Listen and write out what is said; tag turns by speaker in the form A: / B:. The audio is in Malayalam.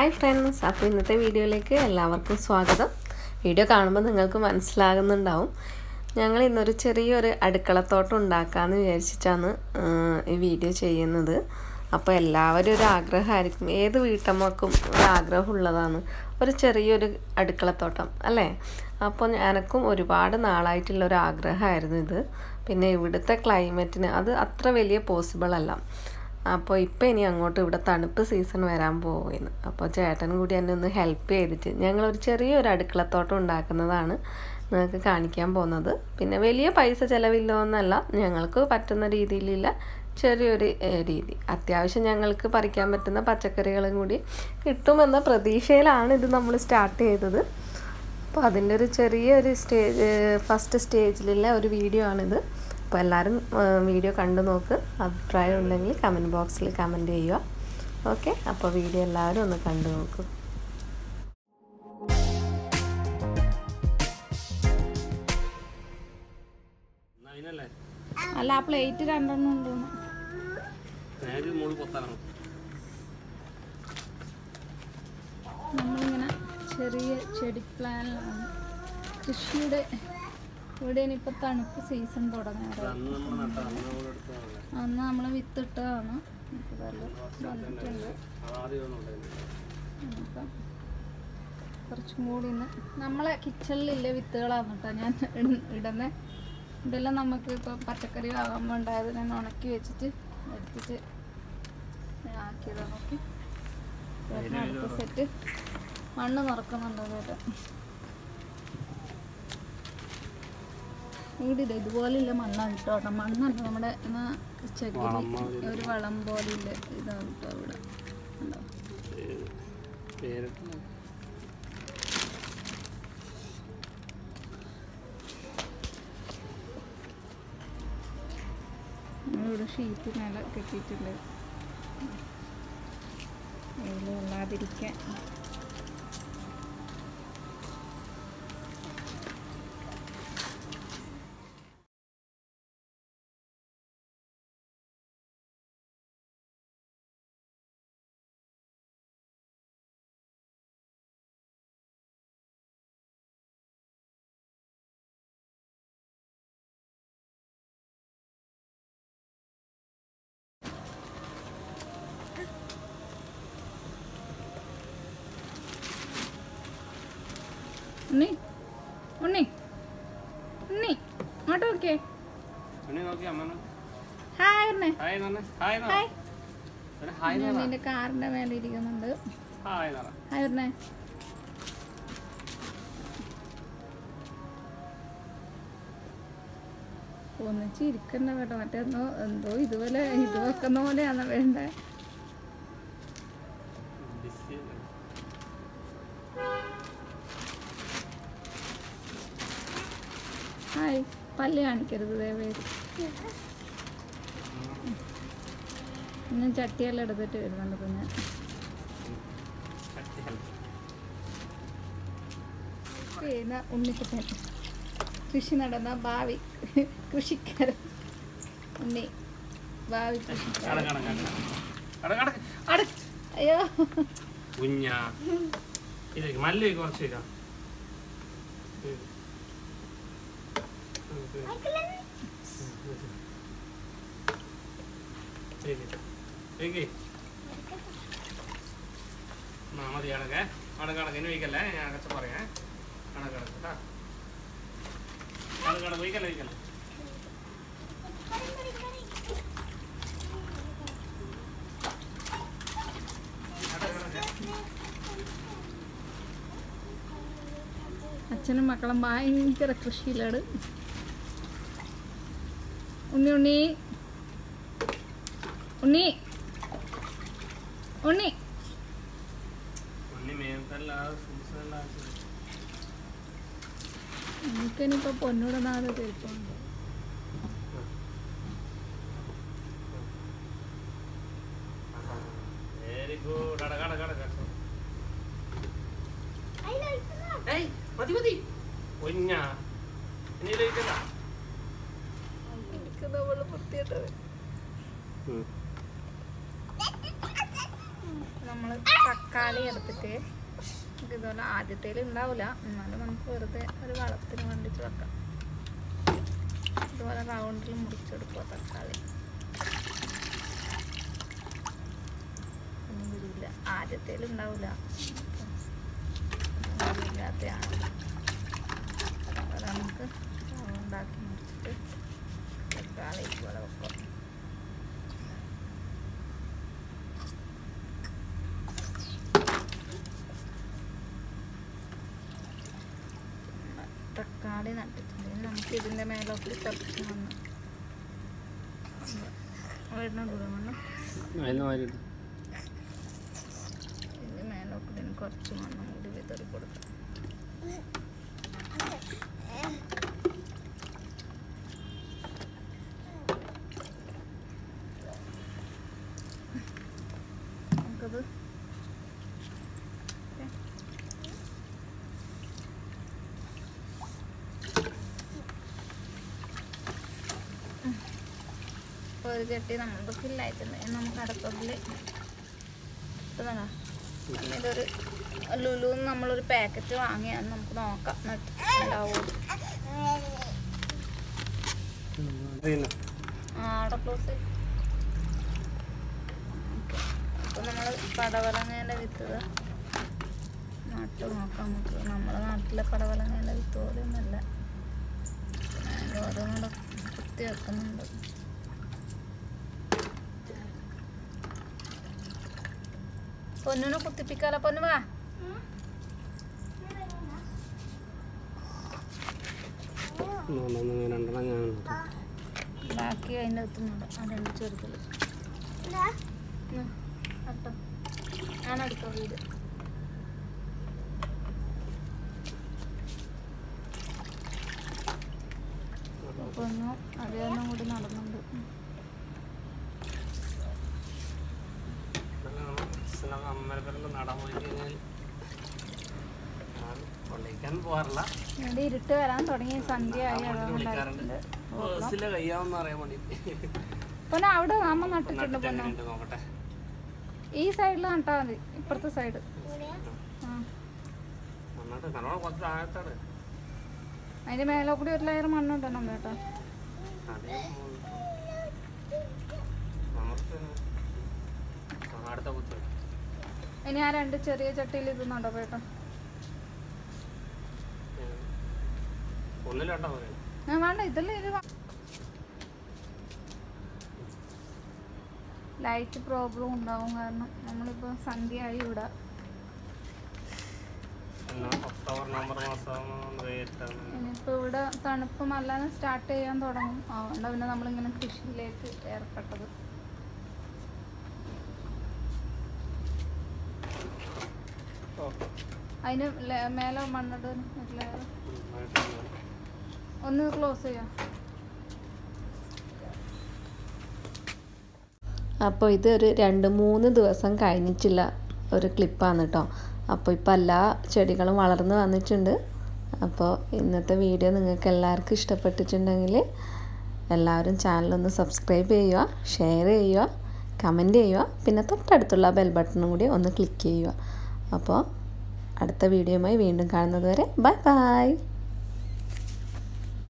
A: ഹായ് ഫ്രണ്ട്സ് അപ്പോൾ ഇന്നത്തെ വീഡിയോയിലേക്ക് എല്ലാവർക്കും സ്വാഗതം വീഡിയോ കാണുമ്പോൾ നിങ്ങൾക്ക് മനസ്സിലാകുന്നുണ്ടാവും ഞങ്ങൾ ഇന്നൊരു ചെറിയൊരു അടുക്കളത്തോട്ടം ഉണ്ടാക്കാമെന്ന് വിചാരിച്ചിട്ടാണ് ആ, ഈ വീഡിയോ ചെയ്യുന്നത് അപ്പോൾ എല്ലാവരും ഒരു ആഗ്രഹമായിരിക്കും ഏത് വീട്ടമ്മക്കും ഒരു ആഗ്രഹമുള്ളതാണ് ഒരു ചെറിയൊരു അടുക്കളത്തോട്ടം അല്ലേ അപ്പോൾ എനക്കും ഒരുപാട് നാളായിട്ടുള്ള ഒരു ആഗ്രഹമായിരുന്നു ഇത് പിന്നെ ഇവിടുത്തെ ക്ലൈമറ്റിന് അത് അത്ര വലിയ പോസിബിൾ അല്ല അപ്പോൾ ഇപ്പോൾ ഇനി അങ്ങോട്ട് ഇവിടെ തണുപ്പ് സീസൺ വരാൻ പോവുകയാണ് അപ്പോൾ ചേട്ടൻ കൂടി എന്നെ ഒന്ന് ഹെൽപ്പ് ചെയ്തിട്ട് ഞങ്ങളൊരു ചെറിയൊരു അടുക്കളത്തോട്ടം ഉണ്ടാക്കുന്നതാണ് നിങ്ങൾക്ക് കാണിക്കാൻ പോകുന്നത് പിന്നെ വലിയ പൈസ ചിലവില്ലൊന്നല്ല ഞങ്ങൾക്ക് പറ്റുന്ന രീതിയിലുള്ള ചെറിയൊരു ഏഹ്, രീതി അത്യാവശ്യം ഞങ്ങൾക്ക് പറിക്കാൻ പറ്റുന്ന പച്ചക്കറികളും കൂടി കിട്ടുമെന്ന പ്രതീക്ഷയിലാണ് ഇത് നമ്മൾ സ്റ്റാർട്ട് ചെയ്തത് അപ്പോൾ അതിൻ്റെ ഒരു ചെറിയൊരു സ്റ്റേജ് ഫസ്റ്റ് സ്റ്റേജിലുള്ള ഒരു വീഡിയോ ആണിത് അപ്പോൾ എല്ലാവരും വീഡിയോ കണ്ടു നോക്ക് അഭിപ്രായം ഉണ്ടെങ്കിൽ കമൻറ്റ് ബോക്സിൽ കമൻറ്റ് ചെയ്യുക ഓക്കെ അപ്പോൾ വീഡിയോ എല്ലാവരും ഒന്ന് കണ്ടു നോക്കൂ
B: അതിനല്ലേ
C: അല്ല ആ പ്ലേറ്റ് രണ്ടെണ്ണം ഉണ്ട്
B: നേരെ മുകളിൽ കൊത്താനാണ്
C: നമ്മളിങ്ങനെ ചെറിയ ചെടി പ്ലാനിലാണ് കൃഷിയുടെ ഇവിടെ ഇനിയിപ്പോൾ തണുപ്പ് സീസൺ തുടങ്ങാറ്
B: അന്ന് നമ്മൾ നട്ട അന്ന് നമ്മൾ എടുത്തതല്ലേ
C: അന്ന് നമ്മൾ വിത്തിട്ടതാണ് നമുക്ക് ഇതെല്ലാം വന്നിട്ടുണ്ട്
B: ആദ്യം ഒന്നും ഉണ്ടായിരുന്നില്ല
C: അപ്പം കുറച്ചും കൂടി ഒന്ന് നമ്മളെ കിച്ചണിലില്ല വിത്തുകളാണ് കേട്ടോ ഞാൻ ഇട- ഇടുന്നത് ഇതെല്ലാം നമുക്ക് ഇപ്പോൾ പച്ചക്കറി ആകുമ്പോൾ ഉണ്ടായത് ഞാൻ ഉണക്കി വെച്ചിട്ട് എടുത്തിട്ട് ഞാൻ ആക്കിയതാണ് ഓക്കെ അടുത്ത സെറ്റ് മണ്ണ് നിറക്കുന്നുണ്ടോ കേട്ടോ ഇവിടെ ഇത് ഇതുപോലെയുള്ള മണ്ണാണ് കേട്ടോ കേട്ടോ മണ്ണല്ല നമ്മുടെ എന്നാ ചകിരി ഒരു വളം പോലെയുള്ള ഇതാണ് കേട്ടോ ഇവിടെ ഉണ്ടോ
B: പേര് പേരിട്ട്
C: നമ്മളിവിടെ ഷീറ്റ് മേലെ കെട്ടിയിട്ടുണ്ട് വെയിൽ കൊള്ളാതിരിക്കാൻ ഉണ്ണി ഉണ്ണി ഉണ്ണി അങ്ങോട്ട് നോക്കിയേ
B: ഉണ്ണി നോക്കി അമ്മ
C: ഹായ് ഉണ്ണേ
B: ഹായ് തന്നെ ഹായ് എന്ന്
C: ഹായ്
B: പറ. ഒരു ഹായ് എന്ന് പറ.
C: ഉണ്ണിന്റെ കാറിന്റെ മേലെ ഇരിക്കുന്നുണ്ട്
B: ഹായ് എന്ന് പറ.
C: ഹായ് ഉണ്ണേ ഒന്നിച്ച് ഇരിക്കണ്ട കേട്ടോ മറ്റേ എന്തോ എന്തോ ഇതുപോലെ ഇത് വെക്കുന്ന പോലെയാണ് വേണ്ടേ
B: ബിസി അല്ലേ?
C: ഹായ് പല്ല് കാണിക്കരുത് ദയവേത് ഇന്ന് ചട്ടിയെല്ലാം എടുത്തിട്ട് വരുന്നുണ്ട് കുഞ്ഞ്
B: കട്ടി help.
C: പിന്നെ ഉണ്ണിക്കുട്ടൻ കൃഷി നടന്ന ഭാവി കൃഷിക്കാരൻ ഉണ്ണി ഭാവി കൃഷിക്കാരൻ
B: കടക്ക്, കടക്ക്, കടക്ക്. കടക്ക്, കടക്ക്.
C: അട അയ്യോ
B: കുഞ്ഞാ ഇതേക്ക് മല്ലി കുറച്ച് വെക്കാം മതി കണക്കെ കണക്ക് കണക്ക് ഇനി വയ്ക്കല്ലേ ഞാൻ അകച്ച പറയാം കണക്ക് കണക്ക് കേട്ടാ കണക്ക് കണക്ക് വയ്ക്കല്ലേ വയ്ക്കല്ലേ
C: അച്ഛനും മക്കളും ഭയങ്കര കൃഷിയിലാണ് ഉണ്ണി ഉണ്ണി ഉണ്ണി ഉണ്ണി
B: ഉണ്ണി മേത്തല്ല ഫ്രൂട്ട്സ്
C: എനിക്കിനിപ്പോ പൊന്നൂടനാഥ തീർപ്പുണ്ട്
B: വെരി ഗുഡ് അട കട കട കട ഏയ് മതി മതി കുഞ്ഞാ ഇനി ലയിക്കണ്ട
C: എനിക്ക് നമ്മള് വൃത്തിയായിട്ടത് നമ്മൾ തക്കാളി എടുത്തിട്ട് നമുക്ക് ഇതുപോലെ ആദ്യത്തേൽ ഉണ്ടാവില്ല എന്നാലും നമുക്ക് വെറുതെ ഒരു വളത്തിന് വേണ്ടിയിട്ട് വെക്കാം ഇതുപോലെ റൗണ്ടിൽ മുറിച്ചെടുക്കുക തക്കാളി ഒന്നും വരില്ല ആദ്യത്തേൽ ഉണ്ടാവില്ല ഇല്ലാത്തതാണ് അതുപോലെ നമുക്ക് റൗണ്ടാക്കി മുറിച്ചിട്ട് തക്കാളി ഇതുപോലെ വെക്കാം തക്കാളി നട്ടിട്ടുണ്ട് ഇനി നമുക്ക് ഇതിൻ്റെ മേലോട്ട് കുറച്ച് മണ്ണ് വരുന്നുണ്ടോ മണ്ണ്
B: അതിന് മാറിയിട്ട്
C: ഇതിൻ്റെ മേലോട്ട് ഇതിന് കുറച്ച് മണ്ണും കൂടി വിതറി കൊടുക്കാം നമുക്കത് ഒരു ചട്ടി നമ്മൾക്ക് ഫില്ലായിട്ടുണ്ട് ഇനി നമുക്ക് അടുപ്പത്തിൽ ഇട്ടതാ ഇതൊരു ലുലുന്ന് നമ്മളൊരു പാക്കറ്റ് വാങ്ങിയാൽ നമുക്ക് നോക്കാം എന്നിട്ട് ഉണ്ടാവുമോ
B: അറിയില്ല
C: ആ അവിടെ ക്ലോസ് അപ്പോൾ നമ്മൾ പടവലങ്ങേൻ്റെ വിത്ത് ദാ നട്ട് നോക്കാം നമുക്ക് നമ്മുടെ നാട്ടിലെ പടവലങ്ങേൻ്റെ വിത്ത് പോലെയൊന്നുമല്ല അതിൻ്റെ ഓരോന്നുകൂടെ കുത്തി വെക്കുന്നുണ്ട് പൊന്നിനെ കുത്തിപ്പിക്കാലോ പൊന്നു വാ
B: ഒന്നൊന്ന് രണ്ടെണ്ണം ഞാൻ നട്ടു.
C: ബാക്കി അതിൻ്റെ അകത്തുന്നുണ്ട് അതുണ്ട് ചെറുതിൽ കേട്ടോ ഞാനെടുത്തോ വീട് പൊന്നു അറിയാനും കൂടി നടന്നുണ്ട്
B: ഇന്നലെ നമ്മൾ ഇസ്ലാം അമ്പലപ്പുറത്ത് നടാൻ പോയി കഴിഞ്ഞാൽ ഞാൻ കൊള്ളിക്കാൻ പോകാറില്ല
C: ഇവിടെ ഇരുട്ട് വരാൻ തുടങ്ങി സന്ധ്യയായി
B: അങ്ങോട്ട് വിളിക്കാറുണ്ട് ബസ്സിലെ കയ്യാവെന്ന് അറിയാൻ വേണ്ടി
C: പൊന്നു അവിടെ നമ്മ നട്ടിട്ടുണ്ട്
B: നട്ടിട്ട്
C: പൊന്നു
B: എങ്ങനെയുണ്ട് നോക്കട്ടെ
C: ഈ സൈഡിൽ നട്ടാൽ മതി ഇപ്പുറത്തെ സൈഡ് ആ
B: നന്നായിട്ട് നല്ലോണം കുറച്ച് താഴത്താണ്
C: അതിന്റെ മേലെ കൂടി ഒരു ലെയർ മണ്ണിടണം കേട്ടോ
B: അതേ നമുക്ക് ആ, അടുത്ത കുത്ത്
C: ഇനി ആ രണ്ട് ചെറിയ ചട്ടിയിൽ ഇത് നടോ കേട്ടോ
B: ഒന്നിലോട്ടാ പറയാം
C: ഞാൻ വേണ്ട ഇതിൽ ഇത് ലൈറ്റ് പ്രോബ്ലം ഉണ്ടാവും കാരണം നമ്മളിപ്പോൾ സന്ധ്യയായി ഇവിടെ
B: ഒക്ടോബർ നവംബർ മാസം റേറ്റാണ്
C: ഇനിയിപ്പോൾ ഇവിടെ തണുപ്പ് നല്ലതാണ് സ്റ്റാർട്ട് ചെയ്യാൻ തുടങ്ങും അതുകൊണ്ട് പിന്നെ നമ്മളിങ്ങനെ കൃഷിയിലേക്ക് ഏർപ്പെട്ടത് അതിന് ലേ- മേലെ മണ്ണിട്ട് ഒരു layer. ഒന്ന് ക്ലോസ് ചെയ്യാം
A: അപ്പോൾ ഇതൊരു രണ്ട് മൂന്ന് ദിവസം കഴിഞ്ഞിട്ടുള്ള ഒരു ക്ലിപ്പാണ് കേട്ടോ അപ്പോൾ ഇപ്പോൾ എല്ലാ ചെടികളും വളർന്നു വന്നിട്ടുണ്ട് അപ്പോൾ ഇന്നത്തെ വീഡിയോ നിങ്ങൾക്ക് എല്ലാവർക്കും ഇഷ്ടപ്പെട്ടിട്ടുണ്ടെങ്കിൽ എല്ലാവരും ചാനലൊന്ന് സബ്സ്ക്രൈബ് ചെയ്യുക ഷെയർ ചെയ്യുക കമൻറ്റ് ചെയ്യുക പിന്നെ തൊട്ടടുത്തുള്ള ബെൽ ബട്ടണും കൂടി ഒന്ന് ക്ലിക്ക് ചെയ്യുക അപ്പോൾ അടുത്ത വീഡിയോയുമായി വീണ്ടും കാണുന്നത് വരെ ബൈ ബൈ